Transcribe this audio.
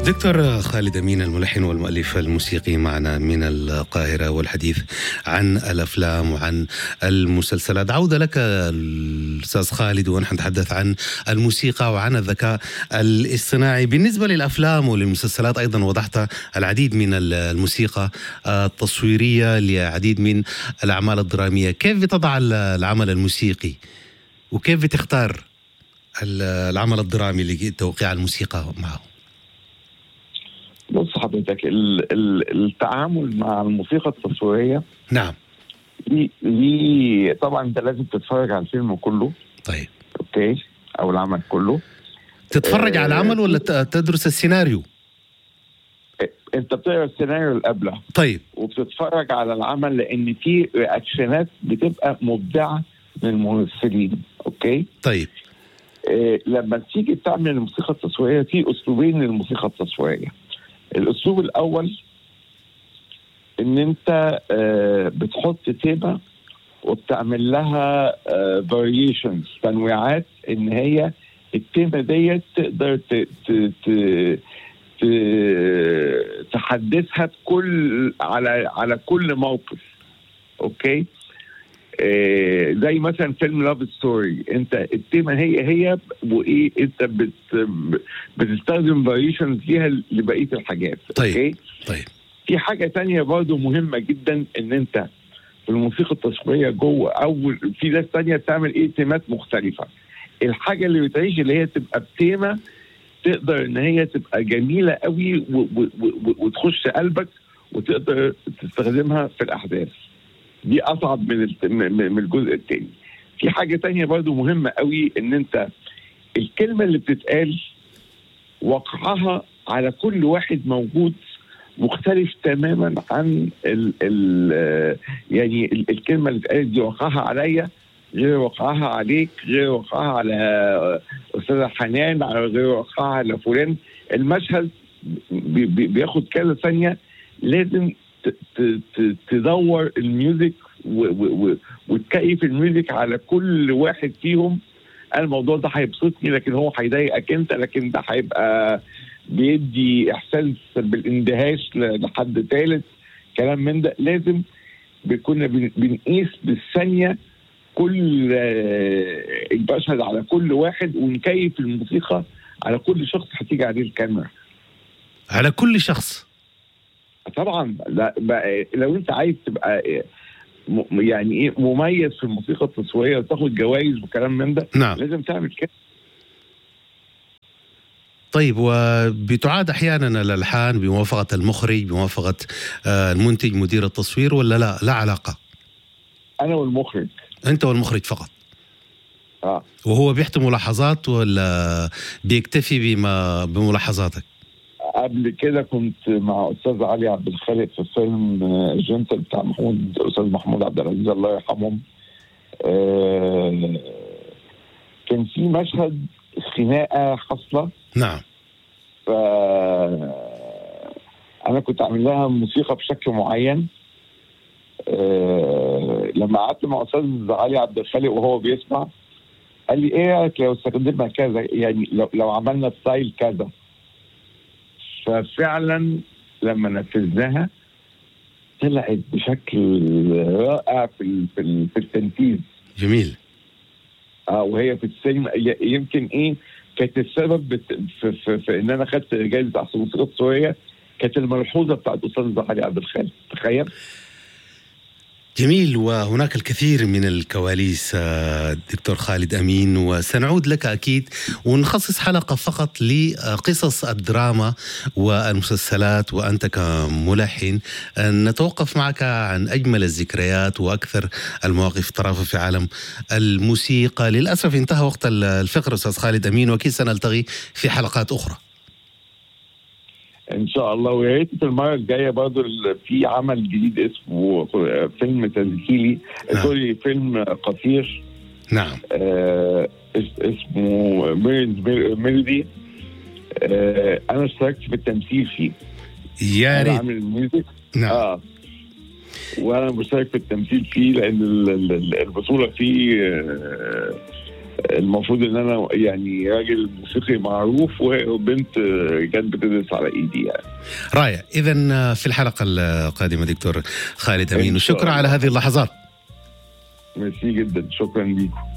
دكتور خالد أمين الملحن والمؤلف الموسيقي معنا من القاهرة والحديث عن الأفلام وعن المسلسلات عودة لك الأستاذ خالد ونحن نتحدث عن الموسيقى وعن الذكاء الاصطناعي بالنسبة للأفلام وللمسلسلات أيضا وضحت العديد من الموسيقى التصويرية لعديد من الأعمال الدرامية كيف بتضع العمل الموسيقي وكيف بتختار العمل الدرامي لتوقيع الموسيقى معه بص حضرتك ال- ال- التعامل مع الموسيقى التصويريه نعم ليه ليه- طبعا انت لازم تتفرج على الفيلم كله طيب اوكي او العمل كله تتفرج على آه، العمل ولا ت- تدرس السيناريو انت بتقرا السيناريو اللي قبله طيب وبتتفرج على العمل لان في رياكشنات بتبقى مبدعه من الممثلين اوكي طيب إيه لما تيجي تعمل الموسيقى التصويريه في اسلوبين للموسيقى التصويريه الاسلوب الاول ان انت آه بتحط تيمه وبتعمل لها فاريشنز تنويعات ان هي التيمه ديت تقدر ت ت ت ت تحدثها بكل على على كل موقف اوكي آه، زي مثلا فيلم لاف ستوري انت التيمه هي هي وايه انت بت بتستخدم فاريشنز ليها لبقيه الحاجات طيب. اوكي طيب في حاجه تانية برضه مهمه جدا ان انت في الموسيقى التصويريه جوه اول في ناس تانية بتعمل ايه تيمات مختلفه الحاجه اللي بتعيش اللي هي تبقى بتيمه تقدر ان هي تبقى جميله قوي و- و- و- وتخش قلبك وتقدر تستخدمها في الاحداث دي اصعب من الت- من من الجزء الثاني في حاجه تانية برضو مهمه قوي ان انت الكلمه اللي بتتقال وقعها على كل واحد موجود مختلف تماما عن ال ال يعني ال- الكلمه اللي اتقالت دي وقعها عليا غير وقعها عليك غير وقعها على استاذه حنان على غير وقعها على فلان المشهد بي- بي- بياخد كذا ثانيه لازم ت- ت- ت- تدور الميوزك و- و- و- وتكيف الميوزك على كل واحد فيهم أنا الموضوع ده هيبسطني لكن هو هيضايقك انت لكن ده هيبقى بيدي احساس بالاندهاش ل- لحد ثالث كلام من ده لازم كنا بن- بنقيس بالثانيه كل آه، المشهد على كل واحد ونكيف الموسيقى على كل شخص هتيجي عليه الكاميرا على كل شخص طبعا لا بقى لو انت عايز تبقى م- يعني ايه مميز في الموسيقى التصويريه وتاخد جوائز وكلام من ده نعم لازم تعمل كده طيب وبتعاد احيانا الالحان بموافقه المخرج بموافقه آه، المنتج مدير التصوير ولا لا لا علاقه انا والمخرج انت والمخرج فقط اه وهو بيحتي ملاحظات ولا بيكتفي بما بملاحظاتك قبل كده كنت مع استاذ علي عبد الخالق في فيلم آه، جنتل بتاع محمود استاذ محمود عبد العزيز الله يرحمهم آه، كان في مشهد خناقه حاصله نعم ف انا كنت عامل لها موسيقى بشكل معين آه، لما قعدت مع استاذ علي عبد الخالق وهو بيسمع قال لي ايه رايك لو استخدمنا كذا يعني لو, لو عملنا ستايل كذا ففعلا لما نفذناها طلعت بشكل رائع في ال- في ال- في التنفيذ جميل اه وهي في السينما ي- يمكن ايه كانت السبب بت- في, في, في ان انا خدت جائزه احسن موسيقى تصويريه كانت الملحوظه بتاعت استاذ علي عبد الخالق تخيل جميل وهناك الكثير من الكواليس آه، دكتور خالد امين وسنعود لك اكيد ونخصص حلقه فقط لقصص الدراما والمسلسلات وانت كملحن أن نتوقف معك عن اجمل الذكريات واكثر المواقف طرافه في عالم الموسيقى للاسف انتهى وقت الفقر استاذ خالد امين واكيد سنلتقي في حلقات اخرى ان شاء الله ويا ريت في المره الجايه برضه ال- في عمل جديد اسمه فيلم تسجيلي نعم. سوري فيلم قصير نعم آه اس- اسمه ميلودي آه انا اشتركت في التمثيل فيه يا انا ريت عامل الميوزك نعم اه وانا مشترك في التمثيل فيه لان ال- ال- ال- البطوله فيه آه، المفروض ان انا يعني راجل موسيقي معروف وبنت كانت بتدرس على ايدي يعني رائع اذا في الحلقه القادمه دكتور خالد امين إن شاء وشكرا على الله. هذه اللحظات ميرسي جدا شكرا ليكم